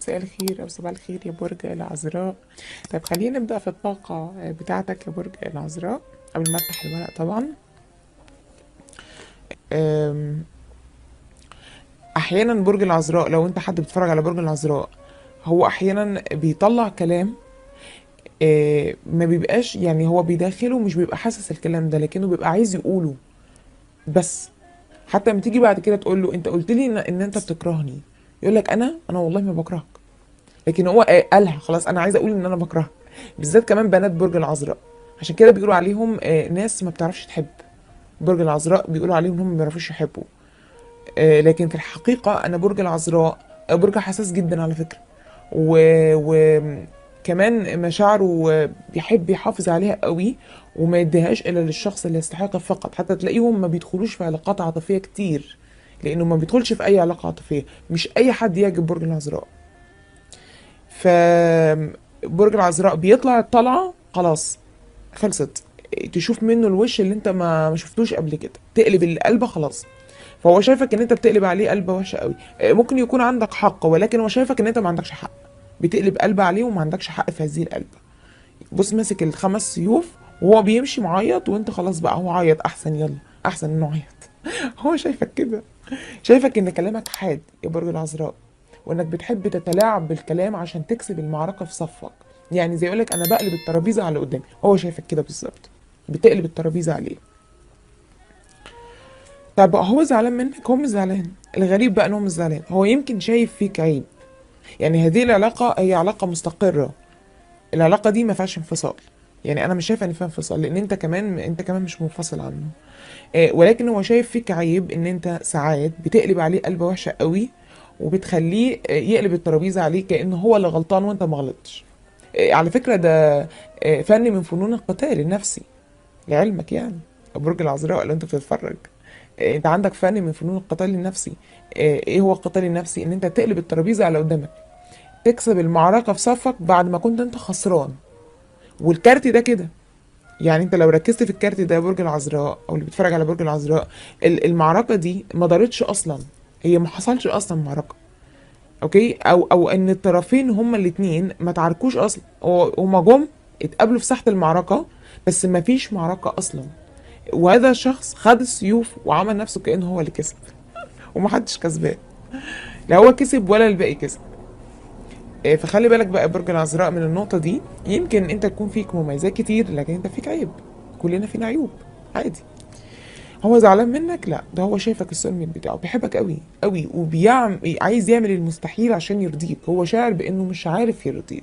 مساء الخير أو صباح الخير يا برج العذراء طيب خلينا نبدأ في الطاقة بتاعتك يا برج العذراء قبل ما أفتح الورق طبعا أم، أحيانا برج العذراء لو أنت حد بيتفرج على برج العذراء هو أحيانا بيطلع كلام آه، ما بيبقاش يعني هو بيداخله مش بيبقى حاسس الكلام ده لكنه بيبقى عايز يقوله بس حتى لما تيجي بعد كده تقول له انت قلت لي ان, إن انت بتكرهني يقول لك انا انا والله ما بكرهك لكن هو آه، قالها خلاص انا عايز اقول ان انا بكرهك بالذات كمان بنات برج العذراء عشان كده بيقولوا عليهم آه، ناس ما بتعرفش تحب برج العذراء بيقولوا عليهم ان هم ما بيعرفوش يحبوا آه، لكن في الحقيقة انا برج العذراء آه، برج حساس جدا على فكرة و... وكمان مشاعره بيحب يحافظ عليها قوي وما يديهاش الا للشخص اللي يستحقها فقط حتى تلاقيهم ما بيدخلوش في علاقات عاطفيه كتير لانه ما بيدخلش في اي علاقه عاطفيه مش اي حد يعجب برج العذراء ف برج العذراء بيطلع الطلعه خلاص خلصت تشوف منه الوش اللي انت ما ما شفتوش قبل كده تقلب القلبه خلاص فهو شايفك ان انت بتقلب عليه قلبه وحشه قوي ممكن يكون عندك حق ولكن هو شايفك ان انت ما عندكش حق بتقلب قلبه عليه وما عندكش حق في هذه القلبه بص ماسك الخمس سيوف وهو بيمشي معيط وانت خلاص بقى هو عيط احسن يلا احسن انه عيط هو شايفك كده شايفك ان كلامك حاد يا برج العذراء وانك بتحب تتلاعب بالكلام عشان تكسب المعركه في صفك يعني زي يقولك انا بقلب الترابيزه على قدامي هو شايفك كده بالظبط بتقلب الترابيزه عليه طب هو زعلان منك هو مش زعلان الغريب بقى ان هو مش زعلان هو يمكن شايف فيك عيب يعني هذه العلاقه هي علاقه مستقره العلاقه دي ما فيهاش انفصال يعني انا مش شايفه ان فيها انفصال لان انت كمان انت كمان مش منفصل عنه آه، ولكن هو شايف فيك عيب ان انت ساعات بتقلب عليه قلبه وحشه قوي وبتخليه آه، يقلب الترابيزه عليه كانه هو اللي غلطان وانت ما غلطتش آه، على فكره ده آه، فن من فنون القتال النفسي لعلمك يعني برج العذراء اللي انت بتتفرج آه، انت عندك فن من فنون القتال النفسي آه، ايه هو القتال النفسي ان انت تقلب الترابيزه على قدامك تكسب المعركه في صفك بعد ما كنت انت خسران والكارت ده كده يعني انت لو ركزت في الكارت ده برج العذراء او اللي بيتفرج على برج العذراء ال- المعركه دي ما دارتش اصلا هي ما حصلش اصلا معركه اوكي او او ان الطرفين هما الاتنين ما تعاركوش اصلا هو- هما جم اتقابلوا في ساحه المعركه بس ما فيش معركه اصلا وهذا الشخص خد السيوف وعمل نفسه كانه هو اللي كسب ومحدش كسبان لا هو كسب ولا الباقي كسب إيه، فخلي بالك بقى برج العذراء من النقطة دي يمكن انت تكون فيك مميزات كتير لكن انت فيك عيب كلنا فينا عيوب عادي هو زعلان منك لا ده هو شايفك السولميت بتاعه بيحبك قوي قوي وبيعمل عايز يعمل المستحيل عشان يرضيك هو شاعر بانه مش عارف يرضيك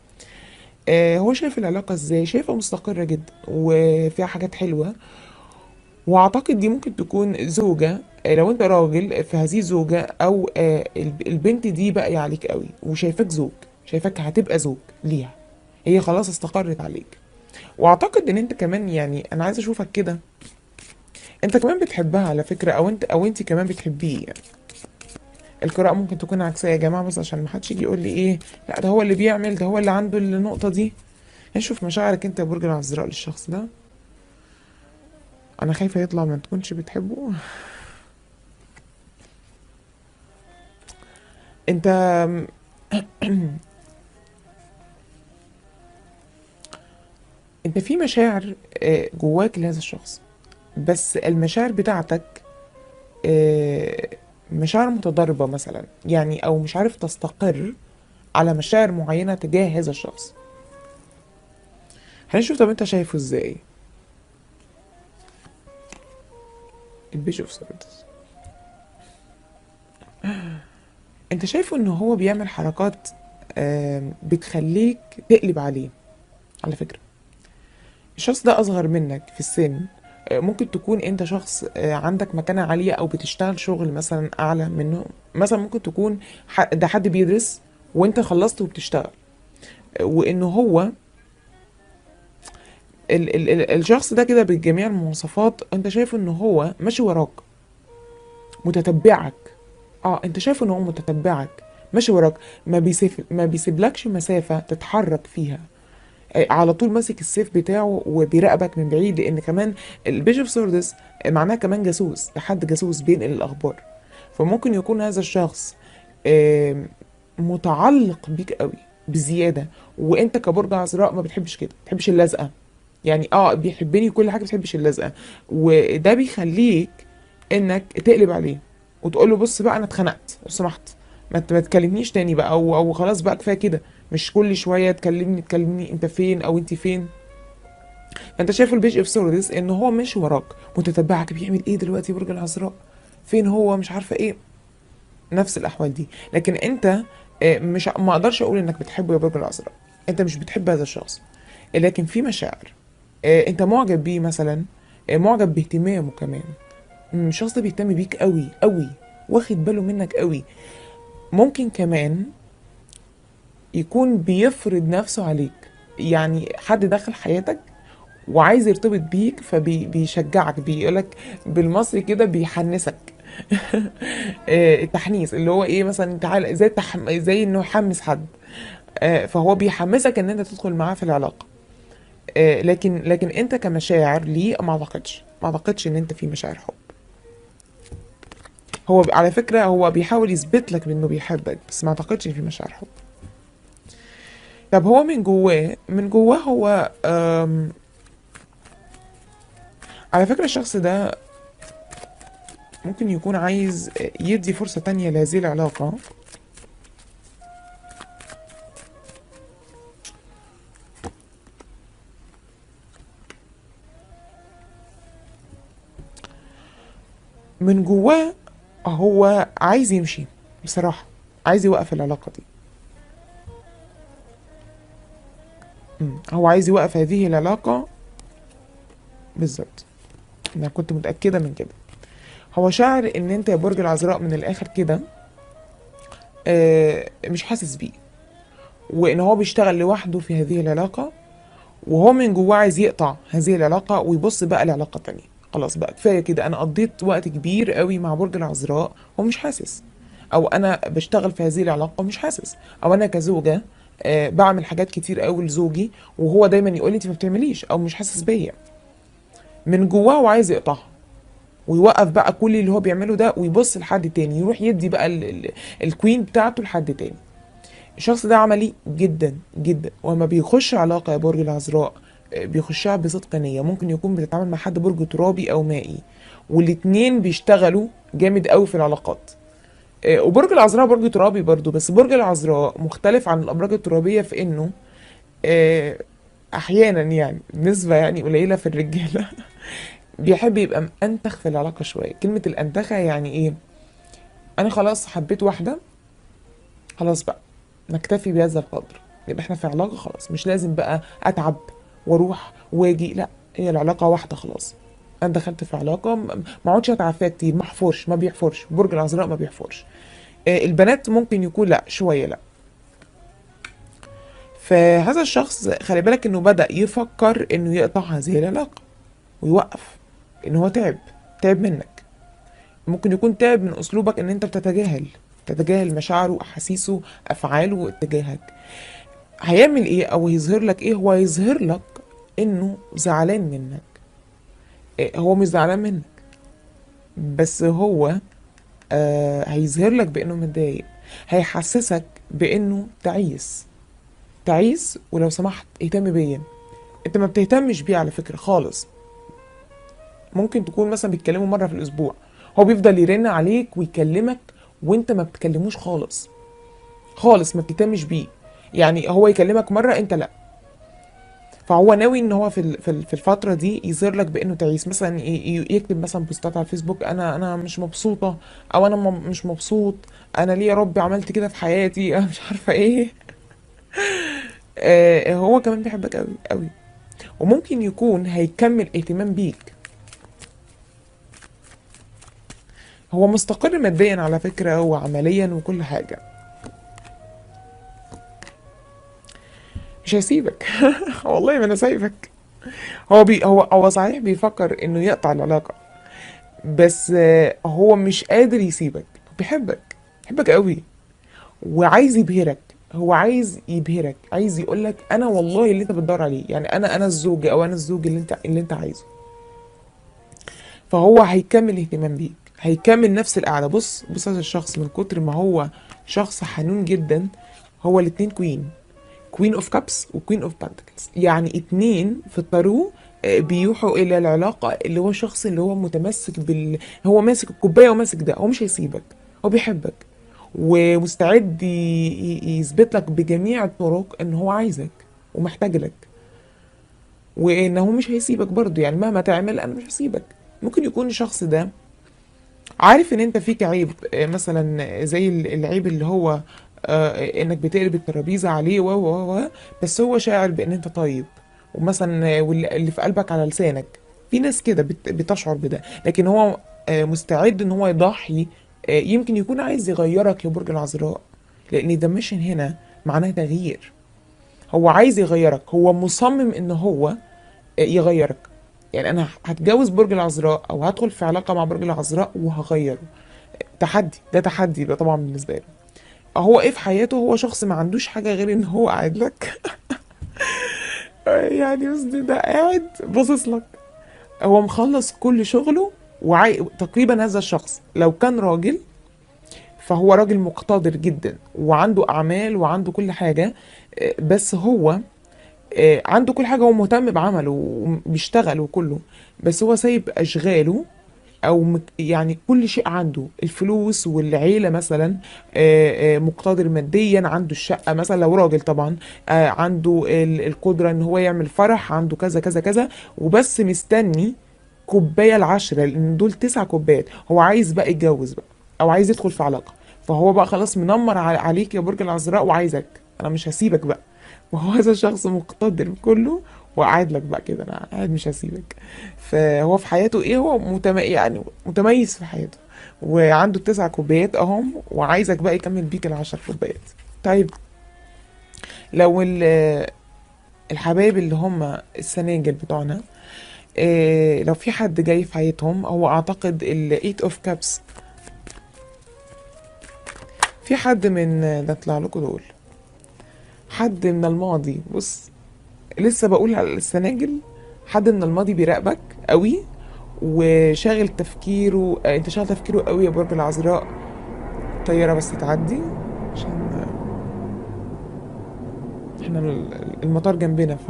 آه هو شايف العلاقة ازاي شايفها مستقرة جدا وفيها حاجات حلوة واعتقد دي ممكن تكون زوجة آه، لو انت راجل فهذه زوجة او آه، الب- البنت دي باقية عليك قوي وشايفاك زوج شايفاك هتبقى زوج ليها هي خلاص استقرت عليك واعتقد ان انت كمان يعني انا عايز اشوفك كده انت كمان بتحبها على فكرة او انت او انت كمان بتحبيه يعني القراءة ممكن تكون عكسية يا جماعة بس عشان محدش يجي يقول لي ايه لا ده هو اللي بيعمل ده هو اللي عنده النقطة دي نشوف مشاعرك انت يا برج العذراء للشخص ده انا خايفة يطلع ما تكونش بتحبه انت انت في مشاعر آه، جواك لهذا الشخص بس المشاعر بتاعتك آه، مشاعر متضاربة مثلا يعني او مش عارف تستقر على مشاعر معينة تجاه هذا الشخص هنشوف طب انت شايفه ازاي البيشوف سوردس انت شايفه ان هو بيعمل حركات آم، بتخليك تقلب عليه على فكرة الشخص ده اصغر منك في السن آه، ممكن تكون انت شخص آه، عندك مكانة عالية او بتشتغل شغل مثلا اعلى منه مثلا ممكن تكون ح- ده حد بيدرس وانت خلصت وبتشتغل آه، وان هو ال ال ال الشخص ده كده بجميع المواصفات انت شايفه ان هو ماشي وراك متتبعك اه انت شايف ان هو متتبعك ماشي وراك ما بيسيب ما بيسيبلكش مسافة تتحرك فيها آه، على طول ماسك السيف بتاعه وبيراقبك من بعيد لان كمان البيشوف سوردس معناه كمان جاسوس ده حد جاسوس بينقل الاخبار فممكن يكون هذا الشخص آم، متعلق بيك قوي بزياده وانت كبرج عذراء ما بتحبش كده ما بتحبش اللزقه يعني اه بيحبني كل حاجه ما بتحبش اللزقه وده بيخليك انك تقلب عليه وتقول له بص بقى انا اتخنقت لو سمحت ما ت- ما تكلمنيش تاني بقى او او خلاص بقى كفايه كده مش كل شويه تكلمني تكلمني انت فين او انت فين انت شايف البيج اوف سوردس ان هو ماشي وراك متتبعك بيعمل ايه دلوقتي برج العذراء فين هو مش عارفه ايه نفس الاحوال دي لكن انت آه، مش ما اقدرش اقول انك بتحبه يا برج العذراء انت مش بتحب هذا الشخص لكن في مشاعر آه، انت معجب بيه مثلا آه، معجب باهتمامه كمان مم، الشخص ده بيهتم بيك قوي قوي واخد باله منك قوي ممكن كمان يكون بيفرض نفسه عليك يعني حد دخل حياتك وعايز يرتبط بيك فبيشجعك بيقولك بالمصري كده بيحنسك آه، التحنيس اللي هو ايه مثلا تعالى زي التحم... زي انه يحمس حد آه، فهو بيحمسك ان انت تدخل معاه في العلاقه آه، لكن لكن انت كمشاعر ليه ما اعتقدش ما اعتقدش ان انت في مشاعر حب هو ب- على فكره هو بيحاول يثبت لك انه بيحبك بس ما اعتقدش ان في مشاعر حب طب هو من جواه من جواه هو آم، على فكره الشخص ده ممكن يكون عايز يدي فرصة تانية لهذه العلاقة من جواه هو عايز يمشي بصراحة عايز يوقف العلاقة دي مم. هو عايز يوقف هذه العلاقة بالظبط انا كنت متأكدة من كده هو شاعر ان انت يا برج العذراء من الاخر كده آه، مش حاسس بيه وان هو بيشتغل لوحده في هذه العلاقة وهو من جواه عايز يقطع هذه العلاقة ويبص بقى لعلاقة تانية خلاص بقى كفاية كده انا قضيت وقت كبير قوي مع برج العذراء ومش حاسس او انا بشتغل في هذه العلاقة ومش حاسس او انا كزوجة آه، بعمل حاجات كتير قوي لزوجي وهو دايما يقول لي انت ما بتعمليش او مش حاسس بيا من جواه وعايز يقطعها ويوقف بقى كل اللي هو بيعمله ده ويبص لحد تاني يروح يدي بقى ال ال الكوين بتاعته لحد تاني الشخص ده عملي جدا جدا وما بيخش علاقة يا برج العذراء آه، بيخشها بصدق نية ممكن يكون بتتعامل مع حد برج ترابي أو مائي والاتنين بيشتغلوا جامد قوي في العلاقات آه، وبرج العذراء برج ترابي برضو بس برج العذراء مختلف عن الأبراج الترابية في إنه آه، أحيانا يعني نسبة يعني قليلة في الرجالة بيحب يبقى مأنتخ في العلاقة شوية كلمة الأنتخة يعني إيه أنا خلاص حبيت واحدة خلاص بقى نكتفي بهذا القدر يبقى احنا في علاقة خلاص مش لازم بقى أتعب وأروح وأجي لا هي العلاقة واحدة خلاص أنا دخلت في علاقة م- ما اقعدش أتعب فيها كتير ما احفرش ما بيحفرش برج العذراء ما بيحفرش آه، البنات ممكن يكون لا شوية لا فهذا الشخص خلي بالك انه بدأ يفكر انه يقطع هذه العلاقة ويوقف ان هو تعب تعب منك ممكن يكون تعب من اسلوبك ان انت بتتجاهل تتجاهل مشاعره احاسيسه افعاله اتجاهك هيعمل ايه او يظهر لك ايه هو يظهر لك انه زعلان منك إيه هو مش زعلان منك بس هو آه هيظهر لك بانه متضايق هيحسسك بانه تعيس تعيس ولو سمحت اهتم بيا انت ما بتهتمش بيه على فكرة خالص ممكن تكون مثلا بيتكلموا مرة في الأسبوع هو بيفضل يرن عليك ويكلمك وانت ما بتكلموش خالص خالص ما بتهتمش بيه يعني هو يكلمك مرة انت لا فهو ناوي ان هو في ال- في ال- في الفترة دي يظهر لك بانه تعيس مثلا ي- ي- يكتب مثلا بوستات على الفيسبوك انا انا مش مبسوطة او انا م- مش مبسوط انا ليه يا ربي عملت كده في حياتي انا مش عارفة ايه آه هو كمان بيحبك قوي قوي وممكن يكون هيكمل اهتمام بيك هو مستقر ماديا على فكرة وعمليا وكل حاجة مش هيسيبك والله ما انا سايبك هو بي هو هو صحيح بيفكر انه يقطع العلاقة بس آه، هو مش قادر يسيبك هو بيحبك بيحبك قوي وعايز يبهرك هو عايز يبهرك عايز يقولك انا والله اللي انت بتدور عليه يعني انا انا الزوج او انا الزوج اللي انت اللي انت عايزه فهو هيكمل اهتمام بيك هيكمل نفس القعده بص بص هذا الشخص من كتر ما هو شخص حنون جدا هو الاتنين كوين كوين اوف كابس وكوين اوف بانتكلز يعني اتنين في الطارو آه، بيوحوا الى العلاقه اللي هو شخص اللي هو متمسك بال هو ماسك الكوبايه وماسك ده هو مش هيسيبك هو بيحبك ومستعد ي- ي- يثبت لك بجميع الطرق ان هو عايزك ومحتاج لك وان هو مش هيسيبك برضه يعني مهما تعمل انا مش هسيبك ممكن يكون الشخص ده عارف ان انت فيك عيب آه، مثلا زي ال- العيب اللي هو آه، انك بتقلب الترابيزه عليه و و و بس هو شاعر بان انت طيب ومثلا آه، واللي اللي في قلبك على لسانك في ناس كده بت- بتشعر بده لكن هو آه، مستعد ان هو يضحي آه، يمكن يكون عايز يغيرك يا برج العذراء لان ده ميشن هنا معناه تغيير هو عايز يغيرك هو مصمم ان هو آه، يغيرك يعني انا هتجوز برج العذراء او هدخل في علاقه مع برج العذراء وهغيره تحدي ده تحدي ده طبعا بالنسبه له هو ايه في حياته هو شخص ما عندوش حاجه غير ان هو قاعد لك يعني قصدي ده قاعد باصص لك هو مخلص كل شغله وعاي... تقريبا هذا الشخص لو كان راجل فهو راجل مقتدر جدا وعنده اعمال وعنده كل حاجه آه، بس هو آه، عنده كل حاجه هو مهتم بعمله وبيشتغل وكله بس هو سايب اشغاله او مك- يعني كل شيء عنده الفلوس والعيله مثلا آه، آه، مقتدر ماديا عنده الشقه مثلا لو راجل طبعا آه، عنده ال- القدره ان هو يعمل فرح عنده كذا كذا كذا وبس مستني كوبايه العشره لان دول تسع كوبايات هو عايز بقى يتجوز بقى او عايز يدخل في علاقه فهو بقى خلاص منمر على- عليك يا برج العذراء وعايزك انا مش هسيبك بقى وهو هذا الشخص مقتدر كله وقاعد لك بقى كده انا قاعد مش هسيبك فهو في حياته ايه هو متم... يعني متميز في حياته وعنده التسع كوبايات اهم وعايزك بقى يكمل بيك العشر كوبايات طيب لو ال- الحبايب اللي هم السناجل بتوعنا إيه لو في حد جاي في حياتهم هو اعتقد ال eight of cups في حد من ده طلع لكم دول حد من الماضي بص لسه بقول على السناجل حد من الماضي بيراقبك قوي وشاغل تفكيره آه، انت شاغل تفكيره قوي يا برج العذراء طيارة بس تعدي عشان آه، احنا ال- المطار جنبنا ف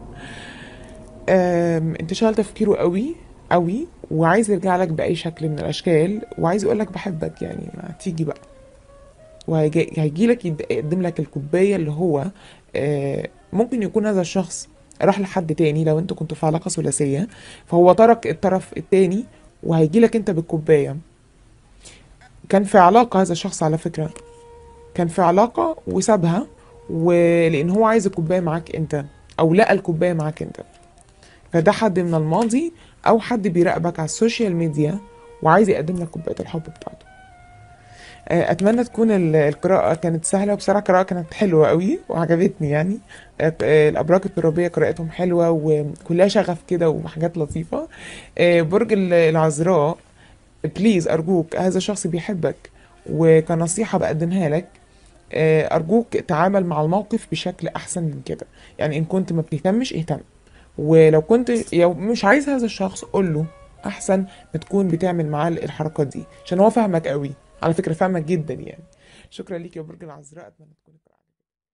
آم، انت شاغل تفكيره قوي قوي وعايز يرجع لك بأي شكل من الأشكال وعايز يقول لك بحبك يعني ما تيجي بقى وهيجي لك يقدم لك الكوباية اللي هو آه، ممكن يكون هذا الشخص راح لحد تاني لو انتوا كنتوا في علاقة ثلاثية فهو ترك الطرف التاني وهيجي لك انت بالكوباية كان في علاقة هذا الشخص على فكرة كان في علاقة وسابها ولأن هو عايز الكوباية معاك انت أو لقى الكوباية معاك انت فده حد من الماضي أو حد بيراقبك على السوشيال ميديا وعايز يقدم لك كوباية الحب بتاعته آه، اتمنى تكون ال- القراءة كانت سهلة وبصراحة القراءة كانت حلوة قوي وعجبتني يعني آه، آه، الابراج الترابية قراءتهم حلوة وكلها شغف كده وحاجات لطيفة آه، برج ال- العذراء بليز ارجوك هذا الشخص بيحبك وكنصيحة بقدمها لك آه، ارجوك تعامل مع الموقف بشكل احسن من كده يعني ان كنت ما بتهتمش اهتم ولو كنت لو مش عايز هذا الشخص قول له احسن ما تكون بتعمل معاه الحركات دي عشان هو فاهمك قوي على فكرة فاهمك جدا يعني شكرا ليك يا برج العذراء اتمنى تكون